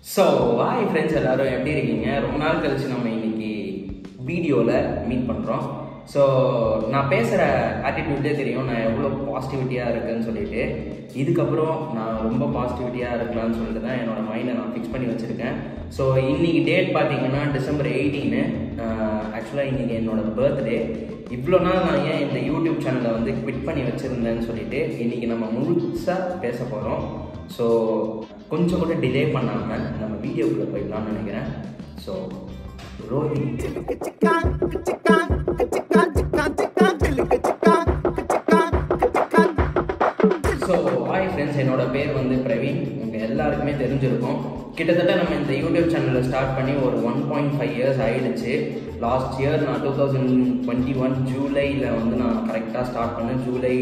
so hi friends எல்லாரும் எப்படி இருக்கீங்க ரொம்ப நாள் கழிச்சு நம்ம இன்னைக்கு வீடியோவில் மீட் பண்ணுறோம் ஸோ நான் பேசுகிற ஆட்டிடியூட்டே தெரியும் நான் எவ்வளோ பாசிட்டிவிட்டியாக இருக்குன்னு சொல்லிட்டு இதுக்கப்புறம் நான் ரொம்ப பாசிட்டிவிட்டியாக இருக்கலாம்னு சொல்லிட்டு தான் என்னோட மைண்டை நான் ஃபிக்ஸ் பண்ணி வச்சுருக்கேன் ஸோ இன்னைக்கு டேட் பார்த்தீங்கன்னா டிசம்பர் எயிட்டீனு ஆக்சுவலாக இன்னைக்கு என்னோட பர்த்டே இவ்வளோ நாள் நான் ஏன் இந்த யூடியூப் சேனலை வந்து குவிட் பண்ணி வச்சுருந்தேன்னு சொல்லிட்டு இன்னைக்கு நம்ம முழுசாக பேச போகிறோம் ஸோ கொஞ்சம் கூட டிலே பண்ணாமல் நம்ம வீடியோக்குள்ளே போயிடலாம்னு நினைக்கிறேன் so Rohini so hi friends என்னோட பேர் வந்து பிரவீன் உங்கள் எல்லாருக்குமே தெரிஞ்சிருக்கும் கிட்டத்தட்ட நம்ம இந்த யூடியூப் சேனலில் ஸ்டார்ட் பண்ணி ஒரு ஒன் பாயிண்ட் ஃபைவ் இயர்ஸ் ஆயிடுச்சு லாஸ்ட் இயர் நான் டூ தௌசண்ட் டுவெண்ட்டி ஒன் ஜூலையில் வந்து நான் கரெக்டாக ஸ்டார்ட் பண்ணேன் ஜூலை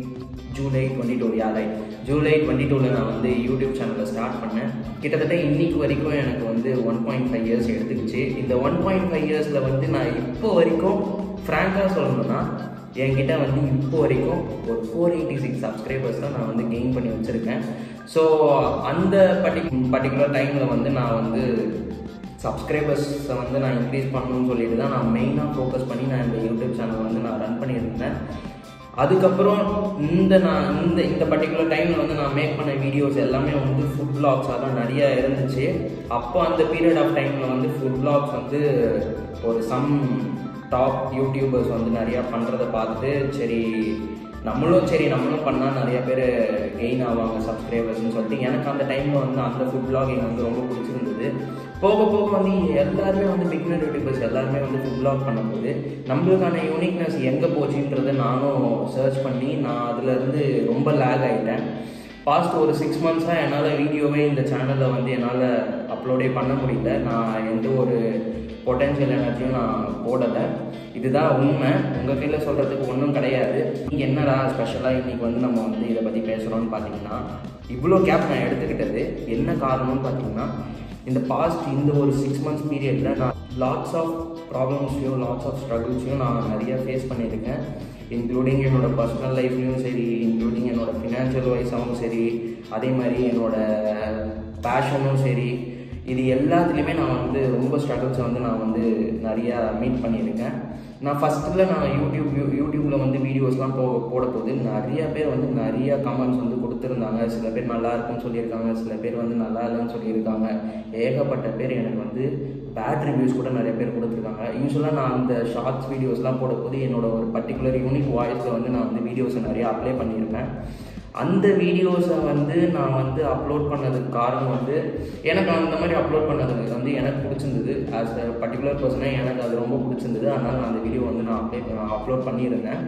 ஜூலை டுவெண்ட்டி டூ யாரை ஜூலை டுவெண்ட்டி டூவில் நான் வந்து யூடியூப் சேனலை ஸ்டார்ட் பண்ணேன் கிட்டத்தட்ட இன்னைக்கு வரைக்கும் எனக்கு வந்து ஒன் பாயிண்ட் ஃபைவ் இயர்ஸ் எடுத்துக்கிச்சு இந்த ஒன் பாயிண்ட் ஃபைவ் இயர்ஸில் வந்து நான் இப்போ வரைக்கும் ஃப்ராங்காக சொல்லணும்னா என்கிட்ட வந்து இப்போ வரைக்கும் ஒரு ஃபோர் எயிட்டி சிக்ஸ் சப்ஸ்கிரைபர்ஸ் தான் நான் வந்து கெயின் பண்ணி வச்சுருக்கேன் ஸோ அந்த பர்டி பர்டிகுலர் டைமில் வந்து நான் வந்து சப்ஸ்கிரைபர்ஸை வந்து நான் இன்க்ரீஸ் பண்ணணும்னு சொல்லிட்டு தான் நான் மெயினாக ஃபோக்கஸ் பண்ணி நான் இந்த யூடியூப் சேனல் வந்து நான் ரன் பண்ணியிருந்தேன் அதுக்கப்புறம் இந்த நான் இந்த இந்த பர்டிகுலர் டைமில் வந்து நான் மேக் பண்ண வீடியோஸ் எல்லாமே வந்து ஃபுட் பிளாக்ஸாக தான் நிறைய இருந்துச்சு அப்போ அந்த பீரியட் ஆஃப் டைமில் வந்து ஃபுட் பிளாக்ஸ் வந்து ஒரு சம் டாப் யூடியூபர்ஸ் வந்து நிறையா பண்ணுறத பார்த்துட்டு சரி நம்மளும் சரி நம்மளும் பண்ணால் நிறைய பேர் கெயின் ஆவாங்க சப்ஸ்கிரைபர்ஸ்னு சொல்லிட்டு எனக்கு அந்த டைமில் வந்து அந்த ஃபுட் பிளாகிங் வந்து ரொம்ப பிடிச்சிருந்தது போக போக வந்து எல்லாருமே வந்து பிக்னர் யூடியூபர்ஸ் எல்லாருமே வந்து ஃபுட் பிளாக் பண்ணும்போது நம்மளுக்கான யூனிக்னஸ் எங்கே போச்சுன்றதை நானும் சர்ச் பண்ணி நான் அதுலேருந்து ரொம்ப லேக் ஆகிட்டேன் பாஸ்ட் ஒரு சிக்ஸ் மந்த்ஸாக என்னால் வீடியோவே இந்த சேனலில் வந்து என்னால் அப்லோடே பண்ண முடியல நான் எந்த ஒரு பொட்டென்ஷியல் எனர்ஜியும் நான் போடலை இதுதான் உண்மை உங்கள் கையில் சொல்கிறதுக்கு ஒன்றும் கிடையாது நீங்கள் என்னடா ஸ்பெஷலாக இன்றைக்கி வந்து நம்ம வந்து இதை பற்றி பேசுகிறோம்னு பார்த்தீங்கன்னா இவ்வளோ கேப் நான் எடுத்துக்கிட்டது என்ன காரணம்னு பார்த்தீங்கன்னா இந்த பாஸ்ட் இந்த ஒரு சிக்ஸ் மந்த்ஸ் பீரியடில் நான் லாட்ஸ் ஆஃப் ப்ராப்ளம்ஸையும் லாட்ஸ் ஆஃப் ஸ்ட்ரகிள்ஸையும் நான் நிறைய ஃபேஸ் பண்ணியிருக்கேன் இன்க்ளூடிங் என்னோடய பர்சனல் லைஃப்லேயும் சரி இன்க்ளூடிங் என்னோடய ஃபினான்ஷியல் வைஸாகவும் சரி அதே மாதிரி என்னோடய பேஷனும் சரி இது எல்லாத்துலேயுமே நான் வந்து ரொம்ப ஸ்ட்ரகிள்ஸை வந்து நான் வந்து நிறையா மீட் பண்ணியிருக்கேன் நான் ஃபஸ்ட்டில் நான் யூடியூப் யூ யூடியூப்பில் வந்து வீடியோஸ்லாம் போ போட போது நிறைய பேர் வந்து நிறைய கமெண்ட்ஸ் வந்து கொடுத்துருந்தாங்க சில பேர் நல்லா இருக்குன்னு சொல்லியிருக்காங்க சில பேர் வந்து நல்லா இல்லைன்னு சொல்லியிருக்காங்க ஏகப்பட்ட பேர் எனக்கு வந்து பேட் ரிவ்யூஸ் கூட நிறைய பேர் கொடுத்துருக்காங்க யூஸ்வலாக நான் அந்த ஷார்ட்ஸ் வீடியோஸ்லாம் போடும்போது என்னோட ஒரு பர்டிகுலர் யூனிக் வாய்ஸில் வந்து நான் வந்து வீடியோஸை நிறைய அப்ளை பண்ணியிருப்பேன் அந்த வீடியோஸை வந்து நான் வந்து அப்லோட் பண்ணதுக்கு காரணம் வந்து எனக்கு அந்த மாதிரி அப்லோட் பண்ணதுக்கு வந்து எனக்கு பிடிச்சிருந்தது ஆஸ் அ பர்டிகுலர் பர்சனாக எனக்கு அது ரொம்ப பிடிச்சிருந்தது அதனால் நான் அந்த வீடியோ வந்து நான் அப்ளை நான் அப்லோட் பண்ணியிருந்தேன்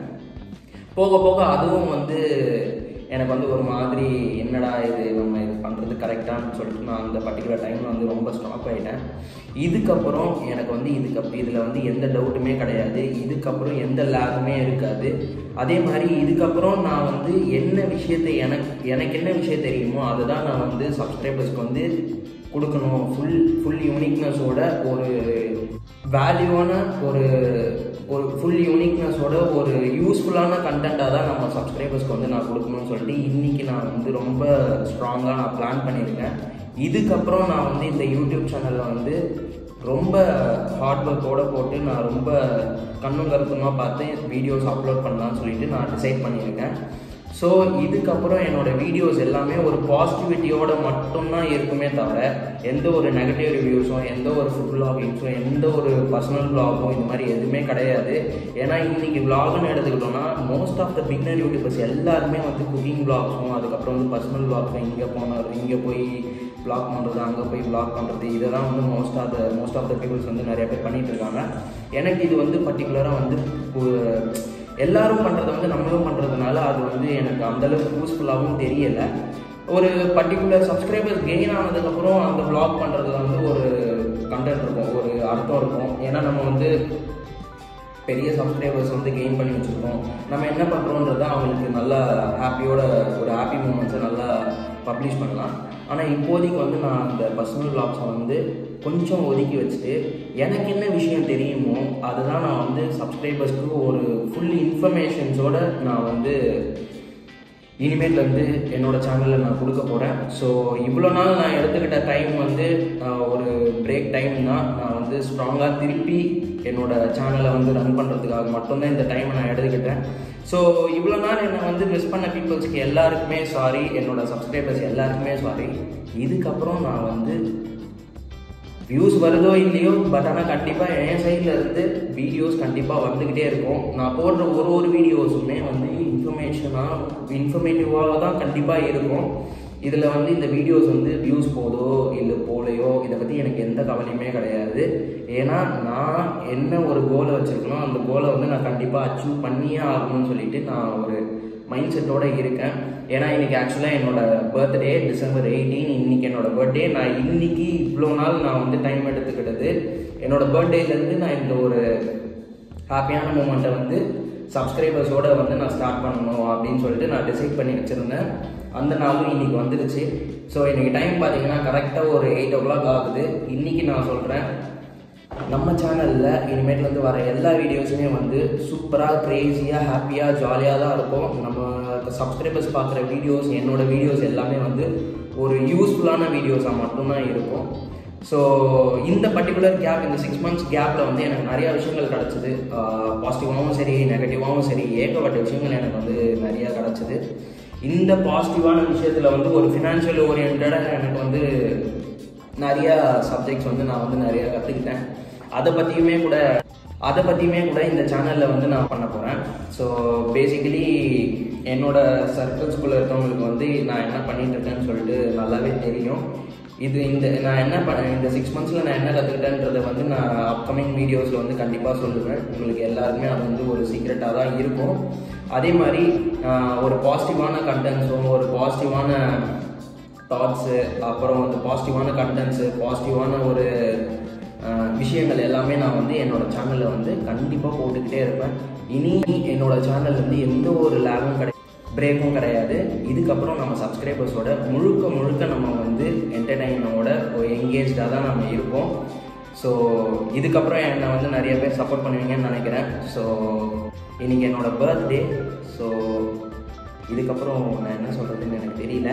போக போக அதுவும் வந்து எனக்கு வந்து ஒரு மாதிரி என்னடா இது நம்ம இது பண்ணுறது கரெக்டானு சொல்லிட்டு நான் அந்த பர்டிகுலர் டைமில் வந்து ரொம்ப ஸ்டாப் ஆகிட்டேன் இதுக்கப்புறம் எனக்கு வந்து இதுக்கு இதில் வந்து எந்த டவுட்டுமே கிடையாது இதுக்கப்புறம் எந்த லேகுமே இருக்காது அதே மாதிரி இதுக்கப்புறம் நான் வந்து என்ன விஷயத்தை எனக்கு எனக்கு என்ன விஷயம் தெரியுமோ அதை தான் நான் வந்து சப்ஸ்கிரைபர்ஸ்க்கு வந்து கொடுக்கணும் ஃபுல் ஃபுல் யூனிக்னஸோட ஒரு வேல்யூவான ஒரு ஒரு ஃபுல் யூனிக்னஸோட ஒரு யூஸ்ஃபுல்லான கண்டென்ட்டாக தான் நம்ம சப்ஸ்கிரைபர்ஸ்க்கு வந்து நான் கொடுக்கணும்னு சொல்லிட்டு இன்றைக்கி நான் வந்து ரொம்ப ஸ்ட்ராங்காக நான் பிளான் பண்ணியிருக்கேன் இதுக்கப்புறம் நான் வந்து இந்த யூடியூப் சேனலில் வந்து ரொம்ப ஹார்ட் ஒர்க்கோடு போட்டு நான் ரொம்ப கண்ணும் கருத்துமாக பார்த்து வீடியோஸ் அப்லோட் பண்ணலான்னு சொல்லிட்டு நான் டிசைட் பண்ணியிருக்கேன் ஸோ இதுக்கப்புறம் என்னோடய வீடியோஸ் எல்லாமே ஒரு பாசிட்டிவிட்டியோட மட்டும்தான் இருக்குமே தவிர எந்த ஒரு நெகட்டிவ் ரிவ்யூஸும் எந்த ஒரு ஃபுட் பிளாகிங்ஸும் எந்த ஒரு பர்சனல் பிளாகும் இது மாதிரி எதுவுமே கிடையாது ஏன்னா இன்றைக்கி விளாக்னு எடுத்துக்கிட்டோம்னா most of the beginner YouTubers எல்லாருமே வந்து குக்கிங் பிளாக்ஸும் அதுக்கப்புறம் வந்து பர்சனல் பிளாக்ஸும் இங்கே போனார் இங்கே போய் பிளாக் பண்ணுறது அங்கே போய் பிளாக் பண்ணுறது இதெல்லாம் வந்து most of the most of the peoples வந்து நிறைய பேர் பண்ணிகிட்டு இருக்காங்க எனக்கு இது வந்து பர்டிகுலராக வந்து எல்லாரும் பண்ணுறத வந்து நம்மளும் பண்ணுறதுனால அது வந்து எனக்கு அந்தளவுக்கு யூஸ்ஃபுல்லாகவும் தெரியலை ஒரு பர்டிகுலர் சப்ஸ்கிரைபர்ஸ் கெயின் ஆனதுக்கப்புறம் அந்த பிளாக் பண்ணுறதுல வந்து ஒரு கண்டென்ட் இருக்கும் ஒரு அர்த்தம் இருக்கும் ஏன்னா நம்ம வந்து பெரிய சப்ஸ்கிரைபர்ஸ் வந்து கெயின் பண்ணி வச்சுருக்கோம் நம்ம என்ன பண்ணுறோன்றத அவங்களுக்கு நல்லா ஹாப்பியோட ஒரு ஹாப்பி மூமெண்ட்ஸை நல்லா பப்ளிஷ் பண்ணலாம் ஆனால் இப்போதைக்கு வந்து நான் அந்த பர்சனல் பிளாக்ஸை வந்து கொஞ்சம் ஒதுக்கி வச்சுட்டு எனக்கு என்ன விஷயம் தெரியுமோ அதுதான் நான் வந்து சப்ஸ்கிரைபர்ஸ்க்கு ஒரு ஃபுல் இன்ஃபர்மேஷன்ஸோட நான் வந்து இனிமேட்லேருந்து என்னோட சேனலில் நான் கொடுக்க போகிறேன் ஸோ இவ்வளோ நாள் நான் எடுத்துக்கிட்ட டைம் வந்து ஆஹ், ஒரு பிரேக் டைம் தான் நான் வந்து ஸ்ட்ராங்காக திருப்பி என்னோட சேனலை வந்து ரன் பண்ணுறதுக்காக மட்டும்தான் இந்த டைமை நான் எடுத்துக்கிட்டேன் ஸோ இவ்வளோ நாள் என்னை வந்து மிஸ் பண்ண பீப்புள்ஸ்க்கு எல்லாருக்குமே சாரி என்னோட சப்ஸ்கிரைபர்ஸ் எல்லாருக்குமே சாரி இதுக்கப்புறம் நான் வந்து வியூஸ் வருதோ இல்லையோ பட் ஆனால் கண்டிப்பாக என் சைடில் இருந்து வீடியோஸ் கண்டிப்பாக வந்துக்கிட்டே இருக்கும் நான் போடுற ஒரு ஒரு வீடியோஸுமே வந்து இன்ஃபர்மேஷனாக இன்ஃபர்மேட்டிவாக தான் கண்டிப்பாக இருக்கும் இதில் வந்து இந்த வீடியோஸ் வந்து வியூஸ் போதோ இல்லை போலையோ இதை பற்றி எனக்கு எந்த கவலையுமே கிடையாது ஏன்னா நான் என்ன ஒரு கோலை வச்சுருக்கனோ அந்த கோலை வந்து நான் கண்டிப்பாக அச்சீவ் பண்ணியே ஆகணும்னு சொல்லிட்டு நான் ஒரு மைண்ட் செட்டோட இருக்கேன் ஏன்னா இன்னைக்கு ஆக்சுவலாக என்னோட பர்த்டே டிசம்பர் எயிட்டீன் இன்னைக்கு என்னோட பர்த்டே நான் இன்னைக்கு இவ்வளோ நாள் நான் வந்து டைம் எடுத்துக்கிட்டது என்னோட பர்த்டேலேருந்து நான் இந்த ஒரு ஹாப்பியான மூமெண்ட்டை வந்து சப்ஸ்கிரைபர்ஸோட வந்து நான் ஸ்டார்ட் பண்ணணும் அப்படின்னு சொல்லிட்டு நான் டிசைட் பண்ணி வச்சுருந்தேன் அந்த நாளும் இன்னைக்கு வந்துடுச்சு ஸோ இன்னைக்கு டைம் பார்த்தீங்கன்னா கரெக்டாக ஒரு எயிட் ஓ கிளாக் ஆகுது இன்னைக்கு நான் சொல்கிறேன் நம்ம சேனலில் இனிமேட்லேருந்து வர எல்லா வீடியோஸுமே வந்து சூப்பராக க்ரேஸியாக ஹாப்பியாக ஜாலியாக தான் இருக்கும் நம்ம சப்ஸ்கிரைபர்ஸ் பார்க்குற வீடியோஸ் என்னோட வீடியோஸ் எல்லாமே வந்து ஒரு யூஸ்ஃபுல்லான வீடியோஸாக மட்டும்தான் இருக்கும் ஸோ இந்த பர்டிகுலர் கேப் இந்த சிக்ஸ் மந்த்ஸ் கேப்பில் வந்து எனக்கு நிறையா விஷயங்கள் கிடச்சிது பாசிட்டிவாகவும் சரி நெகட்டிவாகவும் சரி ஏகப்பட்ட விஷயங்கள் எனக்கு வந்து நிறையா கிடச்சிது இந்த பாசிட்டிவான விஷயத்தில் வந்து ஒரு ஃபினான்ஷியல் ஓரியன்டாக எனக்கு வந்து நிறைய சப்ஜெக்ட்ஸ் வந்து நான் வந்து நிறைய கற்றுக்கிட்டேன் அதை பற்றியுமே கூட அதை பற்றியுமே கூட இந்த சேனலில் வந்து நான் பண்ண போகிறேன் ஸோ பேசிக்கலி என்னோட சர்க்கிள்ஸ்குள்ளே இருக்கவங்களுக்கு வந்து நான் என்ன பண்ணிட்டு இருக்கேன்னு சொல்லிட்டு நல்லாவே தெரியும் இது இந்த நான் என்ன பண்ண இந்த சிக்ஸ் மந்த்ஸில் நான் என்ன கற்றுக்கிட்டேன்றதை வந்து நான் அப்கமிங் வீடியோஸில் வந்து கண்டிப்பாக சொல்லுவேன் உங்களுக்கு எல்லாருக்குமே அது வந்து ஒரு சீக்ரெட்டாக தான் இருக்கும் அதே மாதிரி ஆஹ், ஒரு பாசிட்டிவான கண்டென்ட்ஸும் ஒரு பாசிட்டிவான தாட்ஸு அப்புறம் வந்து பாசிட்டிவான கண்டென்ட்ஸு பாசிட்டிவான ஒரு அஹ், விஷயங்கள் எல்லாமே நான் வந்து என்னோட சேனலில் வந்து கண்டிப்பாக போட்டுக்கிட்டே இருப்பேன் இனி என்னோட சேனல் வந்து எந்த ஒரு லேகும் கிடையாது பிரேக்கும் கிடையாது இதுக்கப்புறம் நம்ம சப்ஸ்கிரைபர்ஸோட முழுக்க முழுக்க நம்ம வந்து என்டர்டைனோட ஒரு எங்கேஜாக தான் நம்ம இருப்போம் ஸோ இதுக்கப்புறம் என்னை வந்து நிறைய பேர் சப்போர்ட் பண்ணுவீங்கன்னு நினைக்கிறேன் ஸோ இன்னைக்கு என்னோட பர்த்டே ஸோ இதுக்கப்புறம் நான் என்ன சொல்கிறதுன்னு எனக்கு தெரியல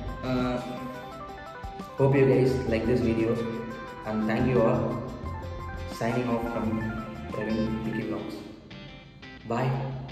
hope you guys like this video and thank you all signing off from Praveen Vicky Vlogs bye